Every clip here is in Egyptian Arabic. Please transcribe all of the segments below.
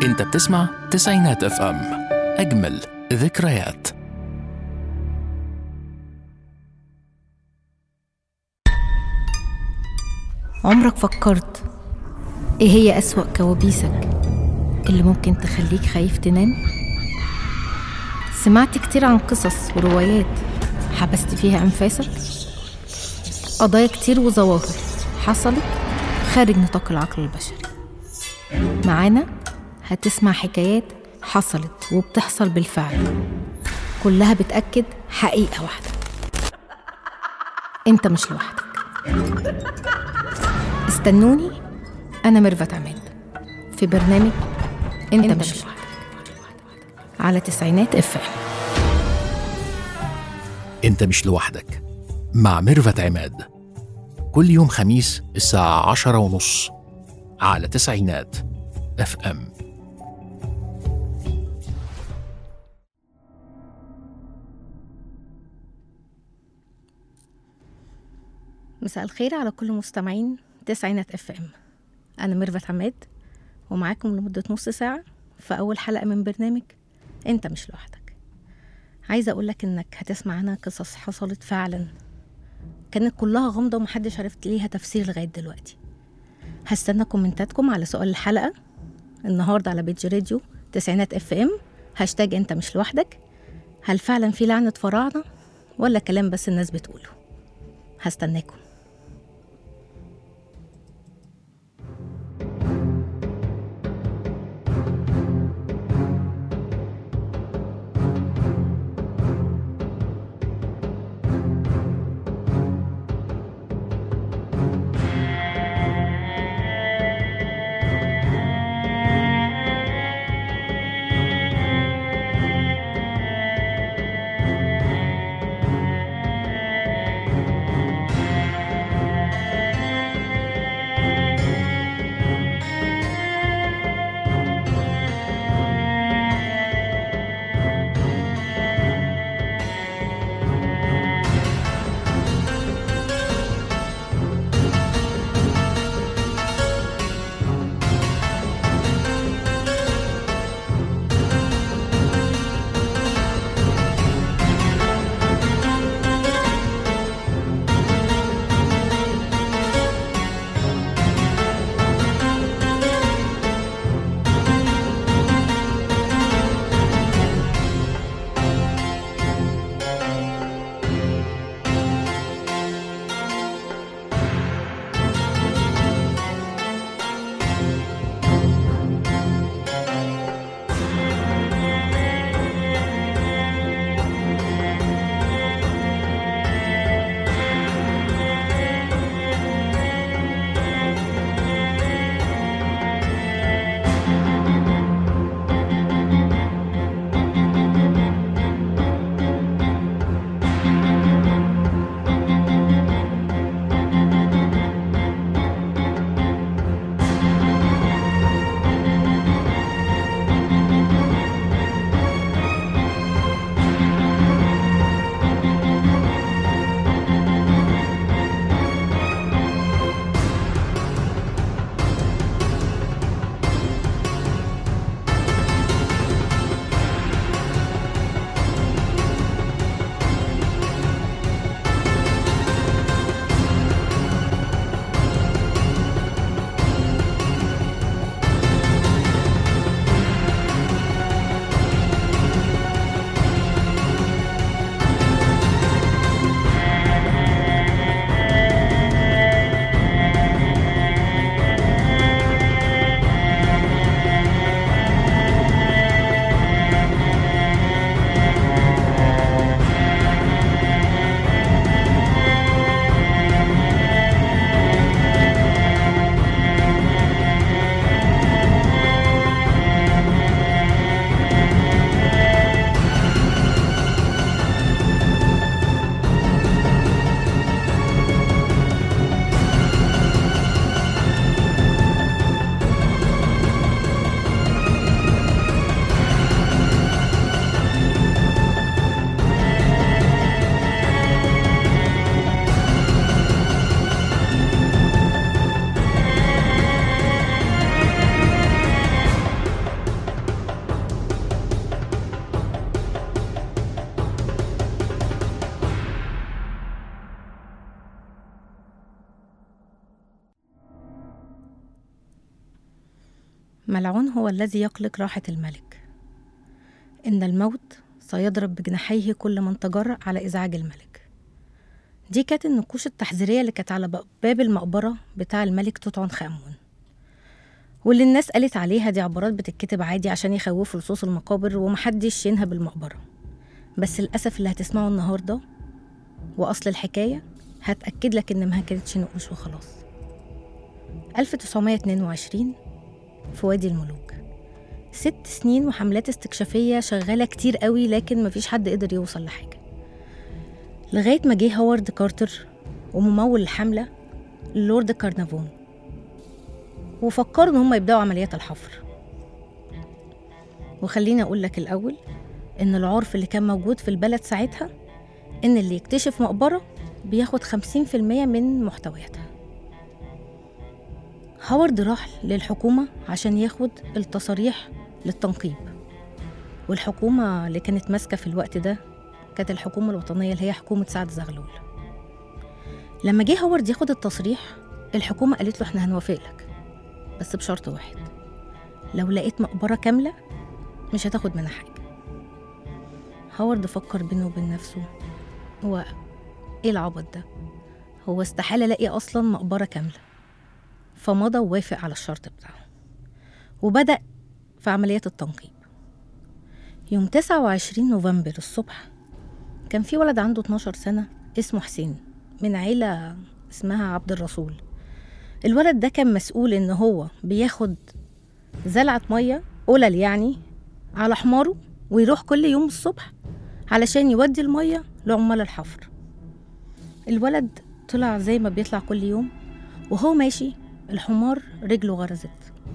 انت بتسمع تسعينات اف ام اجمل ذكريات عمرك فكرت ايه هي أسوأ كوابيسك اللي ممكن تخليك خايف تنام؟ سمعت كتير عن قصص وروايات حبست فيها أنفاسك؟ قضايا كتير وظواهر حصلت خارج نطاق العقل البشري معانا هتسمع حكايات حصلت وبتحصل بالفعل كلها بتأكد حقيقة واحدة انت مش لوحدك استنوني أنا ميرفت عماد في برنامج أنت, أنت مش لوحدك على تسعينات اف ام انت مش لوحدك مع ميرفت عماد كل يوم خميس الساعة عشرة ونص على تسعينات اف ام مساء الخير على كل مستمعين تسعينات اف ام انا ميرفت عماد ومعاكم لمدة نص ساعة في أول حلقة من برنامج أنت مش لوحدك عايزة أقولك إنك هتسمع عنها قصص حصلت فعلا كانت كلها غامضة ومحدش عرفت ليها تفسير لغاية دلوقتي هستنى كومنتاتكم على سؤال الحلقة النهاردة على بيج راديو تسعينات اف ام هاشتاج انت مش لوحدك هل فعلا في لعنة فراعنة ولا كلام بس الناس بتقوله هستناكم ملعون هو الذي يقلق راحة الملك إن الموت سيضرب بجناحيه كل من تجرأ على إزعاج الملك دي كانت النقوش التحذيرية اللي كانت على باب المقبرة بتاع الملك توت عنخ آمون واللي الناس قالت عليها دي عبارات بتتكتب عادي عشان يخوفوا لصوص المقابر ومحدش ينهب المقبرة بس للأسف اللي هتسمعه النهاردة وأصل الحكاية هتأكد لك إن ما كانتش نقوش وخلاص 1922 في وادي الملوك ست سنين وحملات استكشافية شغالة كتير قوي لكن مفيش حد قدر يوصل لحاجة لغاية ما جه هوارد كارتر وممول الحملة اللورد كارنافون وفكروا إن هم يبدأوا عمليات الحفر وخليني أقول لك الأول إن العرف اللي كان موجود في البلد ساعتها إن اللي يكتشف مقبرة بياخد خمسين في المية من محتوياتها هوارد راح للحكومة عشان ياخد التصاريح للتنقيب والحكومة اللي كانت ماسكة في الوقت ده كانت الحكومة الوطنية اللي هي حكومة سعد زغلول لما جه هوارد ياخد التصريح الحكومة قالت له احنا هنوافق لك بس بشرط واحد لو لقيت مقبرة كاملة مش هتاخد منها حاجة هوارد فكر بينه وبين نفسه هو ايه العبط ده هو استحالة الاقي اصلا مقبرة كاملة فمضى ووافق على الشرط بتاعه وبدأ في عمليات التنقيب يوم 29 نوفمبر الصبح كان في ولد عنده 12 سنة اسمه حسين من عيلة اسمها عبد الرسول الولد ده كان مسؤول ان هو بياخد زلعة مية قلل يعني على حماره ويروح كل يوم الصبح علشان يودي المية لعمال الحفر الولد طلع زي ما بيطلع كل يوم وهو ماشي الحمار رجله غرزت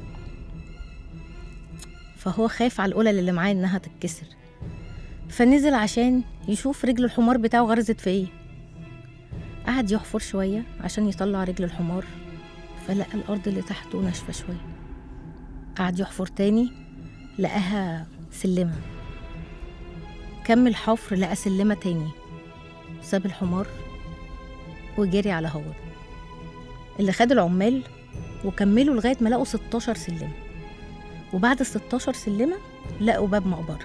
فهو خاف على القلل اللي معاه انها تتكسر فنزل عشان يشوف رجل الحمار بتاعه غرزت في ايه قعد يحفر شوية عشان يطلع رجل الحمار فلقى الأرض اللي تحته ناشفة شوية قعد يحفر تاني لقاها سلمة كمل حفر لقى سلمة تاني ساب الحمار وجري على هوارد اللي خد العمال وكملوا لغاية ما لقوا 16 سلمة وبعد ال 16 سلمة لقوا باب مقبرة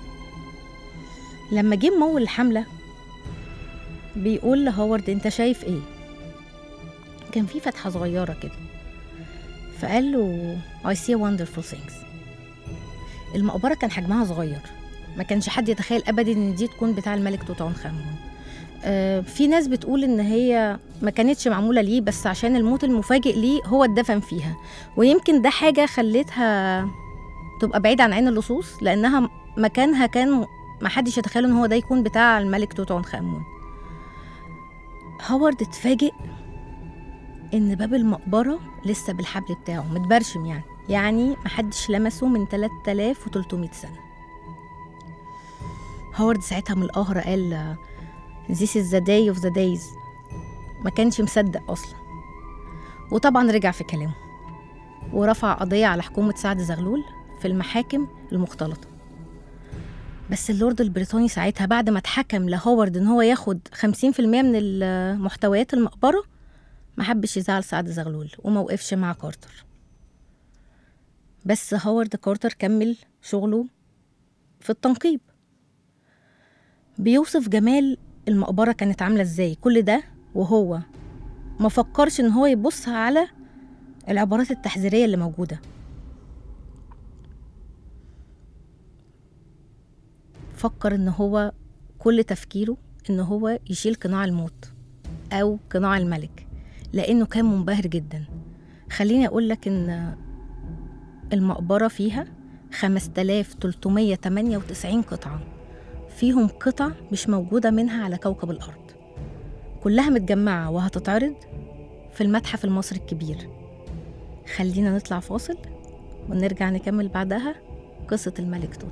لما جه ممول الحملة بيقول لهوارد انت شايف ايه كان في فتحة صغيرة كده فقال له I see wonderful things المقبرة كان حجمها صغير ما كانش حد يتخيل ابدا ان دي تكون بتاع الملك توت عنخ امون آه في ناس بتقول ان هي ما كانتش معموله ليه بس عشان الموت المفاجئ ليه هو اتدفن فيها ويمكن ده حاجه خلتها تبقى بعيد عن عين اللصوص لانها مكانها كان ما حدش يتخيل ان هو ده يكون بتاع الملك توت عنخ امون هوارد اتفاجئ ان باب المقبره لسه بالحبل بتاعه متبرشم يعني يعني محدش لمسه من 3300 سنه هوارد ساعتها من القهر قال This is the day of the days ما كانش مصدق أصلا وطبعا رجع في كلامه ورفع قضية على حكومة سعد زغلول في المحاكم المختلطة بس اللورد البريطاني ساعتها بعد ما اتحكم لهوارد ان هو ياخد 50% من محتويات المقبرة ما حبش يزعل سعد زغلول وما وقفش مع كارتر بس هوارد كارتر كمل شغله في التنقيب بيوصف جمال المقبرة كانت عاملة ازاي كل ده وهو ما فكرش ان هو يبص على العبارات التحذيرية اللي موجودة فكر ان هو كل تفكيره ان هو يشيل قناع الموت او قناع الملك لانه كان منبهر جدا خليني اقول لك ان المقبرة فيها 5398 قطعة فيهم قطع مش موجودة منها على كوكب الأرض كلها متجمعة وهتتعرض في المتحف المصري الكبير خلينا نطلع فاصل ونرجع نكمل بعدها قصة الملك توت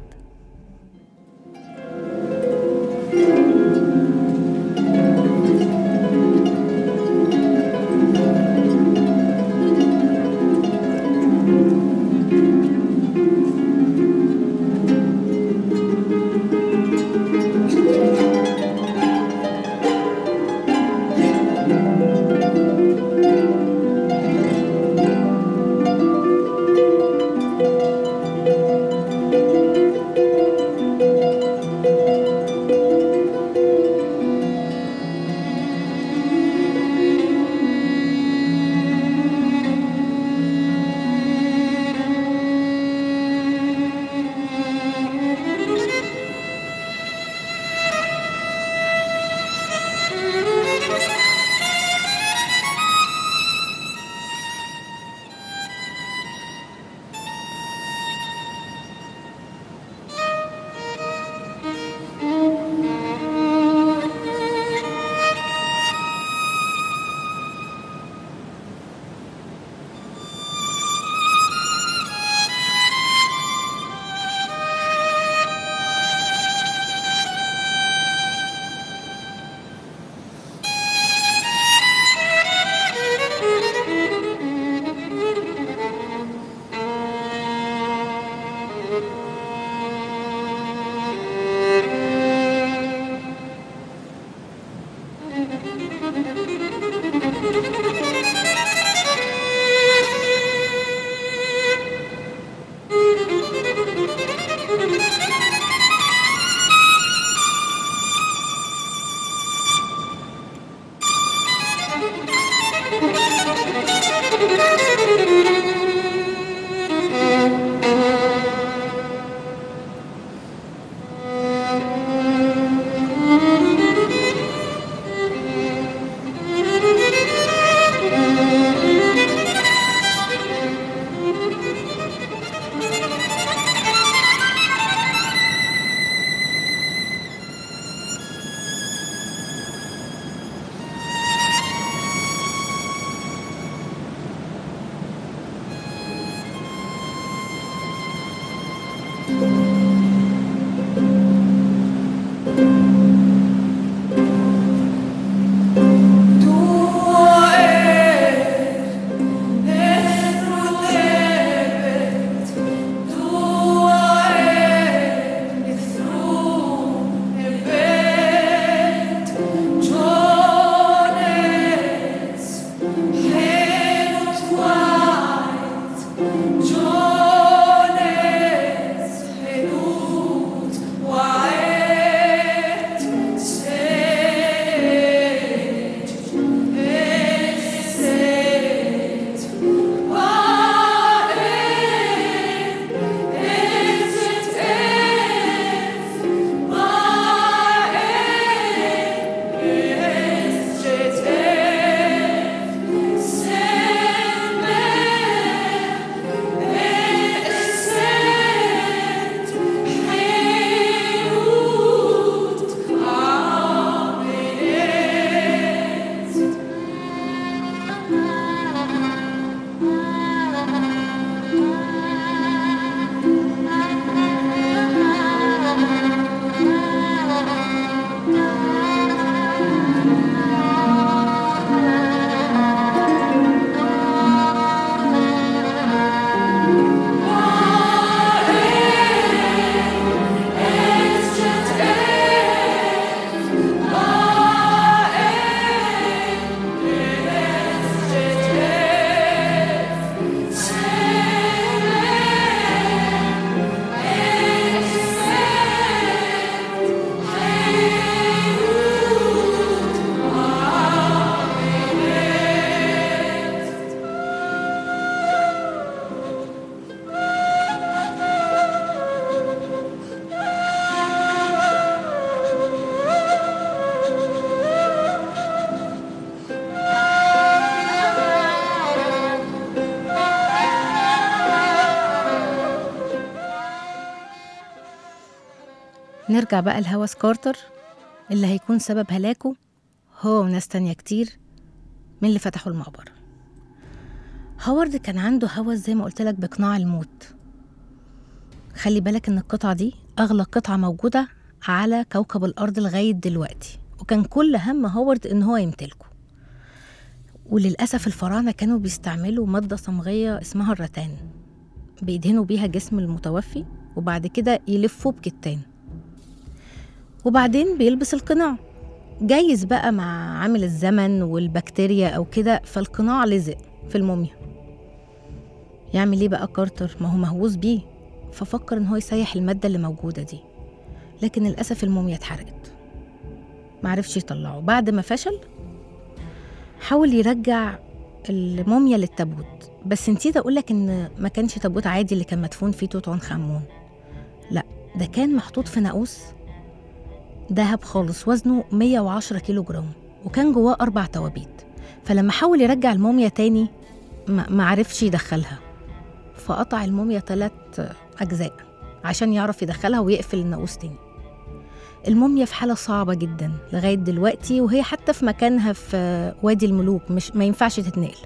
نرجع بقى لهوس كارتر اللي هيكون سبب هلاكه هو وناس تانية كتير من اللي فتحوا المقبرة هوارد كان عنده هوس زي ما قلت لك بقناع الموت خلي بالك ان القطعة دي اغلى قطعة موجودة على كوكب الارض لغاية دلوقتي وكان كل هم هوارد ان هو يمتلكه وللأسف الفراعنة كانوا بيستعملوا مادة صمغية اسمها الرتان بيدهنوا بيها جسم المتوفي وبعد كده يلفوه بكتان وبعدين بيلبس القناع جايز بقى مع عامل الزمن والبكتيريا أو كده فالقناع لزق في الموميا يعمل ايه بقى كارتر ما هو مهووس بيه ففكر ان هو يسيح المادة اللي موجودة دي لكن للأسف الموميا اتحرقت معرفش يطلعه بعد ما فشل حاول يرجع الموميا للتابوت بس نسيت اقولك ان ما كانش تابوت عادي اللي كان مدفون فيه توت عنخ امون لا ده كان محطوط في ناقوس دهب خالص وزنه 110 كيلو جرام وكان جواه أربع توابيت فلما حاول يرجع الموميا تاني ما ما عرفش يدخلها فقطع الموميا ثلاث أجزاء عشان يعرف يدخلها ويقفل الناقوس تاني الموميا في حالة صعبة جدا لغاية دلوقتي وهي حتى في مكانها في وادي الملوك مش ما ينفعش تتنقل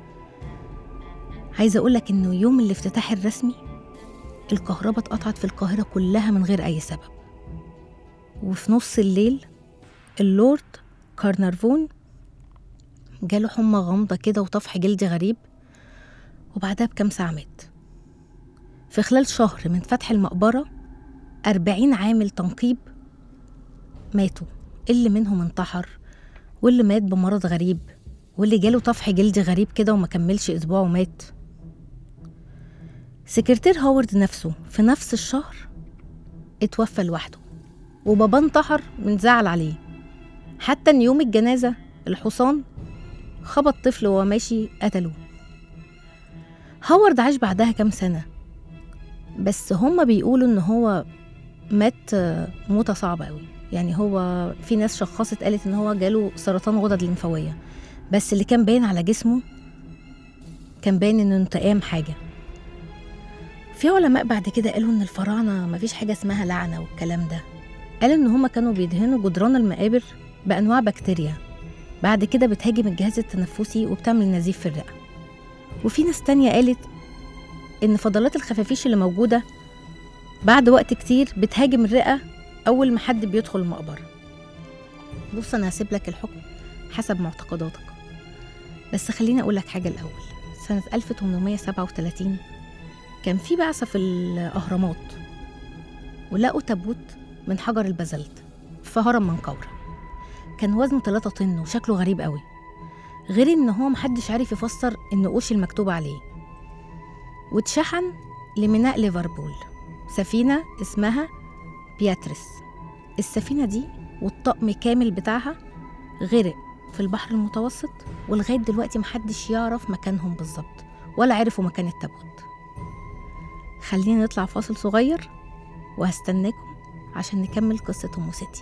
عايزة أقولك إنه يوم الافتتاح الرسمي الكهرباء اتقطعت في القاهرة كلها من غير أي سبب وفي نص الليل اللورد كارنرفون جاله حمى غامضة كده وطفح جلدي غريب وبعدها بكام ساعة مات في خلال شهر من فتح المقبرة أربعين عامل تنقيب ماتوا اللي منهم انتحر واللي مات بمرض غريب واللي جاله طفح جلدي غريب كده وما كملش أسبوع ومات سكرتير هاورد نفسه في نفس الشهر اتوفى لوحده وبابا انتحر من زعل عليه حتى ان يوم الجنازة الحصان خبط طفل وهو ماشي قتله هاورد عاش بعدها كام سنة بس هما بيقولوا ان هو مات موتة صعبة قوي يعني هو في ناس شخصت قالت ان هو جاله سرطان غدد لمفاوية بس اللي كان باين على جسمه كان باين انه انتقام حاجة في علماء بعد كده قالوا ان الفراعنة مفيش حاجة اسمها لعنة والكلام ده قال ان هما كانوا بيدهنوا جدران المقابر بانواع بكتيريا بعد كده بتهاجم الجهاز التنفسي وبتعمل نزيف في الرئة وفي ناس تانية قالت ان فضلات الخفافيش اللي موجودة بعد وقت كتير بتهاجم الرئة أول ما حد بيدخل المقبرة بص أنا هسيب لك الحكم حسب معتقداتك بس خليني أقول لك حاجة الأول سنة 1837 كان في بعثة في الأهرامات ولقوا تابوت من حجر البازلت في هرم منقورة كان وزنه 3 طن وشكله غريب قوي غير ان هو محدش عارف يفسر النقوش المكتوب عليه واتشحن لميناء ليفربول سفينة اسمها بياتريس السفينة دي والطقم كامل بتاعها غرق في البحر المتوسط ولغاية دلوقتي محدش يعرف مكانهم بالظبط ولا عرفوا مكان التابوت خلينا نطلع فاصل صغير وهستناكم عشان نكمل قصة أم سيتي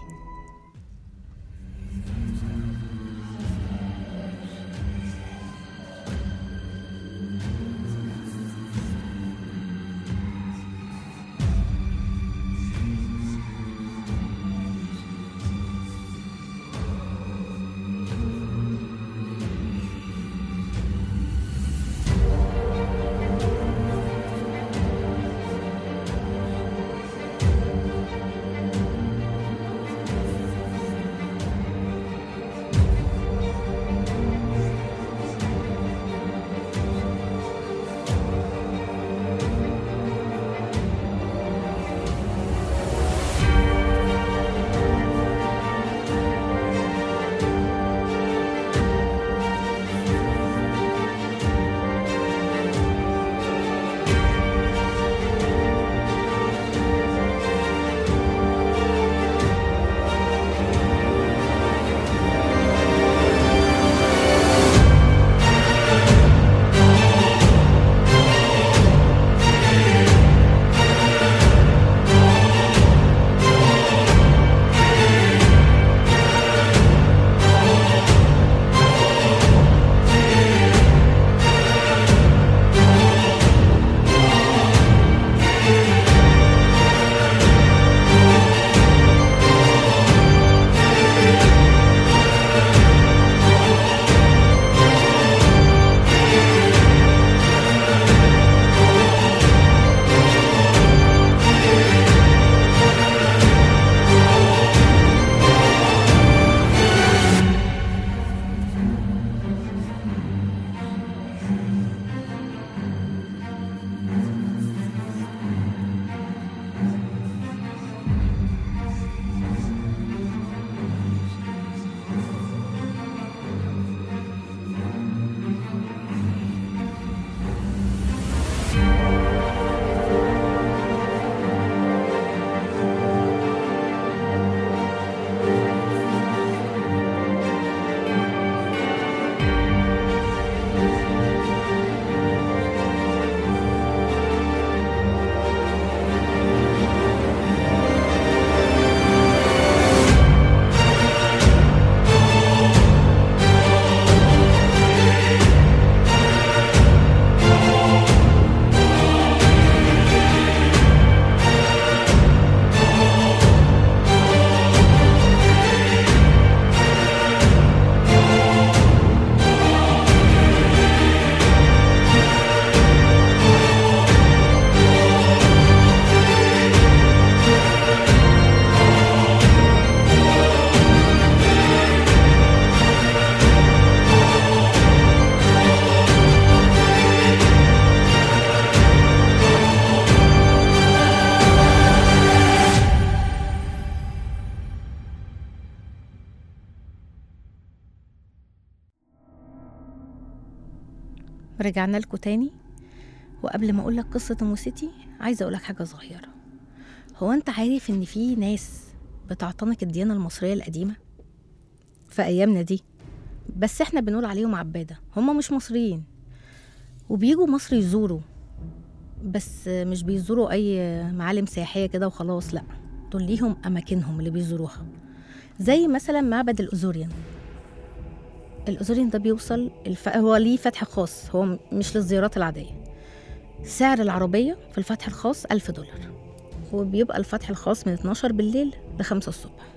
رجعنا لكم تاني وقبل ما اقول لك قصه ام سيتي عايزه اقول لك حاجه صغيره هو انت عارف ان في ناس بتعتنق الديانه المصريه القديمه في ايامنا دي بس احنا بنقول عليهم عباده هم مش مصريين وبيجوا مصر يزوروا بس مش بيزوروا اي معالم سياحيه كده وخلاص لا دول ليهم اماكنهم اللي بيزوروها زي مثلا معبد الاوزوريان الاوزوريان ده بيوصل الف... هو ليه فتح خاص هو م- مش للزيارات العاديه سعر العربيه في الفتح الخاص ألف دولار وبيبقى الفتح الخاص من 12 بالليل ل 5 الصبح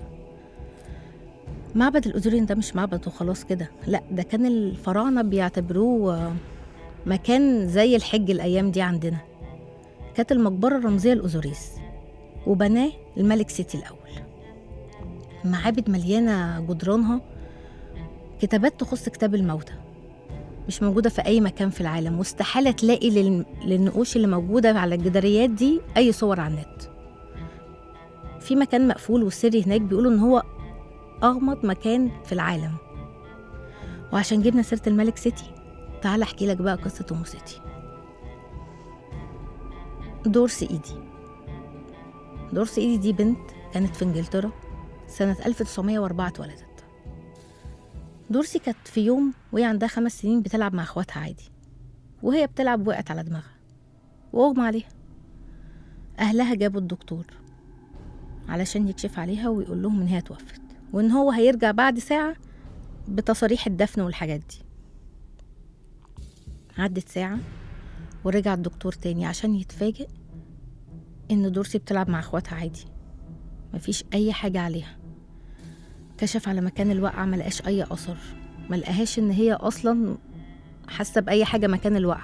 معبد الأوزوريان ده مش معبد وخلاص كده لا ده كان الفراعنة بيعتبروه آه، مكان زي الحج الأيام دي عندنا كانت المقبرة الرمزية لأوزوريس وبناه الملك سيتي الأول معابد مليانة جدرانها كتابات تخص كتاب الموتى مش موجودة في أي مكان في العالم واستحالة تلاقي لل- للنقوش اللي موجودة على الجداريات دي أي صور على النت في مكان مقفول والسري هناك بيقولوا إن هو أغمض مكان في العالم وعشان جبنا سيرة الملك سيتي تعال أحكي لك بقى قصة أم سيتي دورسي إيدي دورسي إيدي دي بنت كانت في إنجلترا سنة 1904 اتولدت دورسي كانت في يوم وهي عندها خمس سنين بتلعب مع اخواتها عادي وهي بتلعب وقعت على دماغها واغمى عليها اهلها جابوا الدكتور علشان يكشف عليها ويقول لهم ان هي توفت وان هو هيرجع بعد ساعة بتصاريح الدفن والحاجات دي عدت ساعة ورجع الدكتور تاني عشان يتفاجئ ان دورسي بتلعب مع اخواتها عادي مفيش اي حاجة عليها كشف على مكان الوقعة ملقاش أي أثر ملقاهاش إن هي أصلا حاسة بأي حاجة مكان الوقعة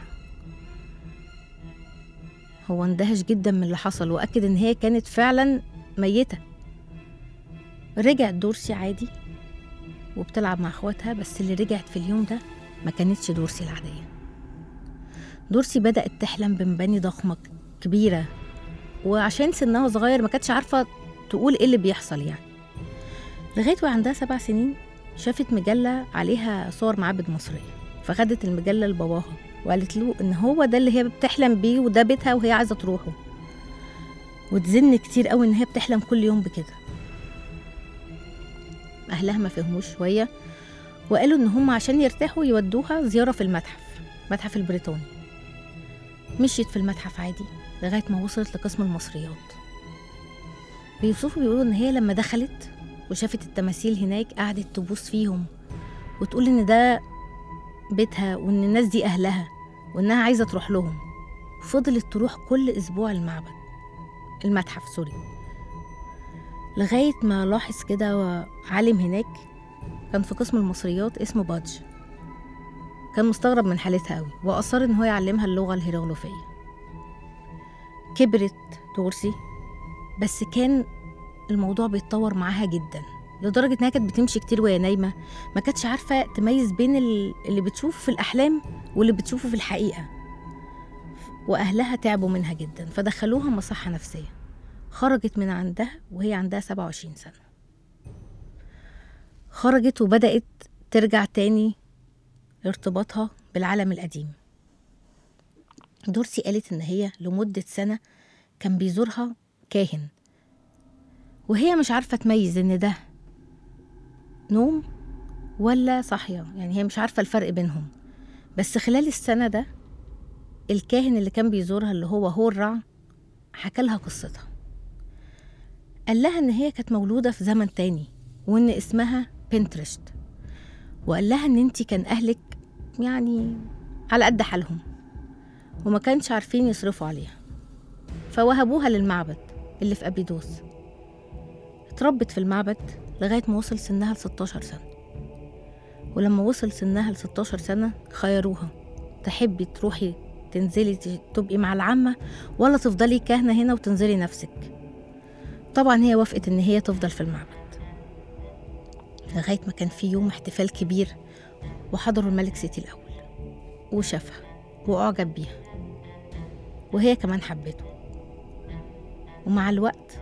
هو اندهش جدا من اللي حصل وأكد إن هي كانت فعلا ميتة رجعت دورسي عادي وبتلعب مع اخواتها بس اللي رجعت في اليوم ده ما كانتش دورسي العادية دورسي بدأت تحلم بمباني ضخمة كبيرة وعشان سنها صغير ما كانتش عارفة تقول ايه اللي بيحصل يعني لغاية وعندها سبع سنين شافت مجلة عليها صور معابد مصرية فخدت المجلة لباباها وقالت له إن هو ده اللي هي بتحلم بيه وده بيتها وهي عايزة تروحه وتزن كتير قوي إن هي بتحلم كل يوم بكده أهلها ما فهموش شوية وقالوا إن هم عشان يرتاحوا يودوها زيارة في المتحف المتحف البريطاني مشيت في المتحف عادي لغاية ما وصلت لقسم المصريات بيوصفوا بيقولوا إن هي لما دخلت وشافت التماثيل هناك قعدت تبوس فيهم وتقول ان ده بيتها وان الناس دي اهلها وانها عايزه تروح لهم فضلت تروح كل اسبوع المعبد المتحف سوري لغايه ما لاحظ كده عالم هناك كان في قسم المصريات اسمه بادج كان مستغرب من حالتها قوي واصر ان هو يعلمها اللغه الهيروغليفيه كبرت دورسي بس كان الموضوع بيتطور معاها جدا لدرجة إنها كانت بتمشي كتير وهي نايمة ما كانتش عارفة تميز بين ال- اللي بتشوفه في الأحلام واللي بتشوفه في الحقيقة وأهلها تعبوا منها جدا فدخلوها مصحة نفسية خرجت من عندها وهي عندها 27 سنة خرجت وبدأت ترجع تاني ارتباطها بالعالم القديم دورسي قالت إن هي لمدة سنة كان بيزورها كاهن وهي مش عارفة تميز إن ده نوم ولا صاحية يعني هي مش عارفة الفرق بينهم بس خلال السنة ده الكاهن اللي كان بيزورها اللي هو هورع حكى لها قصتها قال لها إن هي كانت مولودة في زمن تاني وإن اسمها بنترشت وقال لها إن انتي كان أهلك يعني على قد حالهم وما كانش عارفين يصرفوا عليها فوهبوها للمعبد اللي في أبيدوس اتربت في المعبد لغاية ما وصل سنها ل 16 سنة ولما وصل سنها ل 16 سنة خيروها تحبي تروحي تنزلي ت- تبقي مع العامة ولا تفضلي كاهنة هنا وتنزلي نفسك طبعا هي وافقت ان هي تفضل في المعبد لغاية ما كان في يوم احتفال كبير وحضروا الملك سيتي الأول وشافها وأعجب بيها وهي كمان حبته ومع الوقت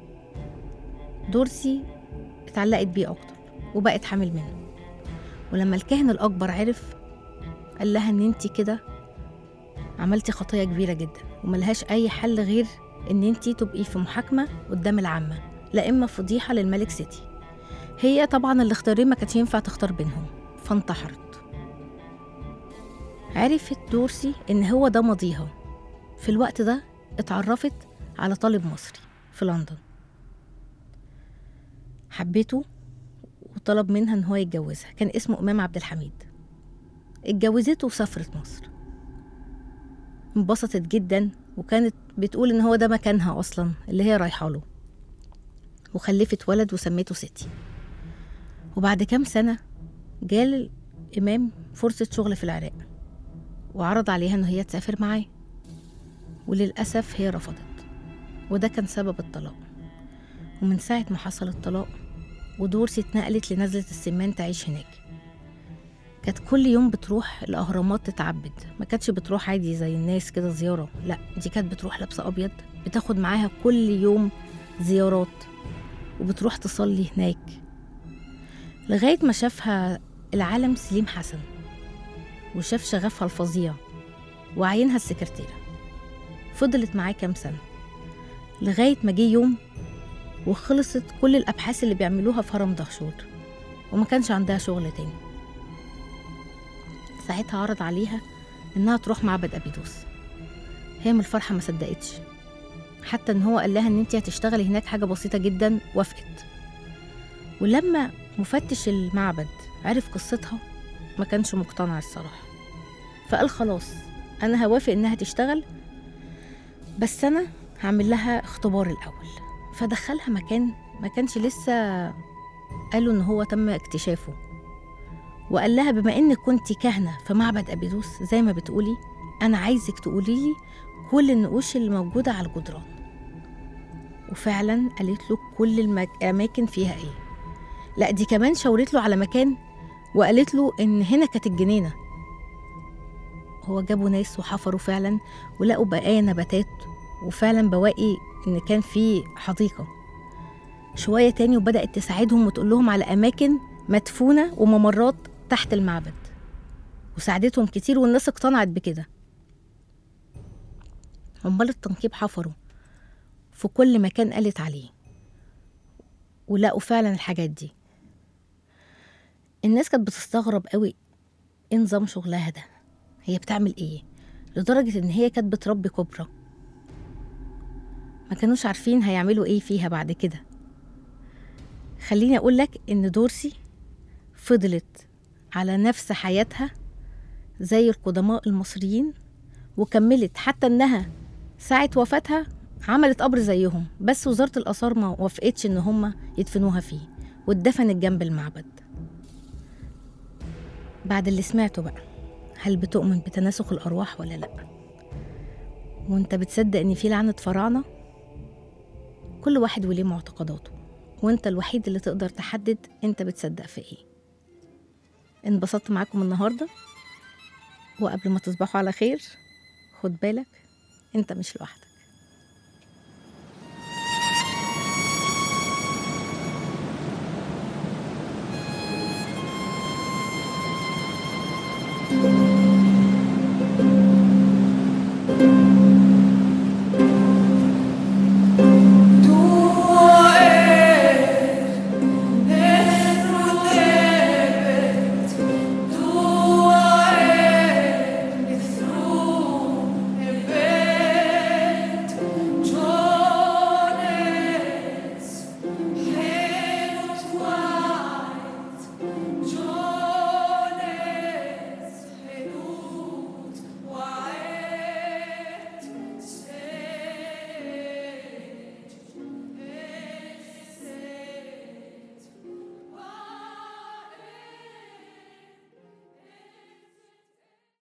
دورسي اتعلقت بيه أكتر وبقت حامل منه ولما الكاهن الأكبر عرف قال لها ان انت كده عملتي خطية كبيرة جدا وملهاش اي حل غير ان انت تبقي في محاكمة قدام العامة لا اما فضيحة للملك سيتي هي طبعا الاختيارين ما كانش ينفع تختار بينهم فانتحرت عرفت دورسي ان هو ده ماضيها في الوقت ده اتعرفت على طالب مصري في لندن حبيته وطلب منها ان هو يتجوزها كان اسمه امام عبد الحميد اتجوزته وسافرت مصر انبسطت جدا وكانت بتقول ان هو ده مكانها اصلا اللي هي رايحه له وخلفت ولد وسميته ستي وبعد كام سنه جال الامام فرصه شغل في العراق وعرض عليها ان هي تسافر معاه وللاسف هي رفضت وده كان سبب الطلاق ومن ساعه ما حصل الطلاق ودورسي اتنقلت لنزلة السمان تعيش هناك كانت كل يوم بتروح الأهرامات تتعبد ما كانتش بتروح عادي زي الناس كده زيارة لا دي كانت بتروح لابسة أبيض بتاخد معاها كل يوم زيارات وبتروح تصلي هناك لغاية ما شافها العالم سليم حسن وشاف شغفها الفظيع وعينها السكرتيرة فضلت معاه كام سنة لغاية ما جه يوم وخلصت كل الأبحاث اللي بيعملوها في هرم دهشور وما كانش عندها شغل تاني ساعتها عرض عليها إنها تروح معبد أبيدوس هي من الفرحة ما صدقتش حتى إن هو قال لها إن أنت هتشتغلي هناك حاجة بسيطة جدا وافقت ولما مفتش المعبد عرف قصتها ما كانش مقتنع الصراحة فقال خلاص أنا هوافق إنها تشتغل بس أنا هعمل لها اختبار الأول فدخلها مكان ما كانش لسه قالوا ان هو تم اكتشافه وقال لها بما انك كنت كهنه في معبد ابيدوس زي ما بتقولي انا عايزك تقولي لي كل النقوش اللي موجوده على الجدران وفعلا قالت له كل الاماكن فيها ايه لا دي كمان شاورت له على مكان وقالت له ان هنا كانت الجنينه هو جابوا ناس وحفروا فعلا ولقوا بقايا نباتات وفعلا بواقي إن كان في حديقة شوية تاني وبدأت تساعدهم وتقول لهم على أماكن مدفونة وممرات تحت المعبد وساعدتهم كتير والناس اقتنعت بكده عمال التنقيب حفروا في كل مكان قالت عليه ولقوا فعلا الحاجات دي الناس كانت بتستغرب قوي ايه نظام شغلها ده هي بتعمل ايه لدرجة ان هي كانت بتربي كبرى ما كانوش عارفين هيعملوا ايه فيها بعد كده خليني اقول لك ان دورسي فضلت على نفس حياتها زي القدماء المصريين وكملت حتى انها ساعة وفاتها عملت قبر زيهم بس وزارة الآثار ما وافقتش إن هما يدفنوها فيه واتدفنت جنب المعبد بعد اللي سمعته بقى هل بتؤمن بتناسخ الأرواح ولا لأ؟ وانت بتصدق إن في لعنة فراعنة؟ كل واحد وليه معتقداته وانت الوحيد اللي تقدر تحدد انت بتصدق في ايه انبسطت معاكم النهارده وقبل ما تصبحوا على خير خد بالك انت مش لوحدك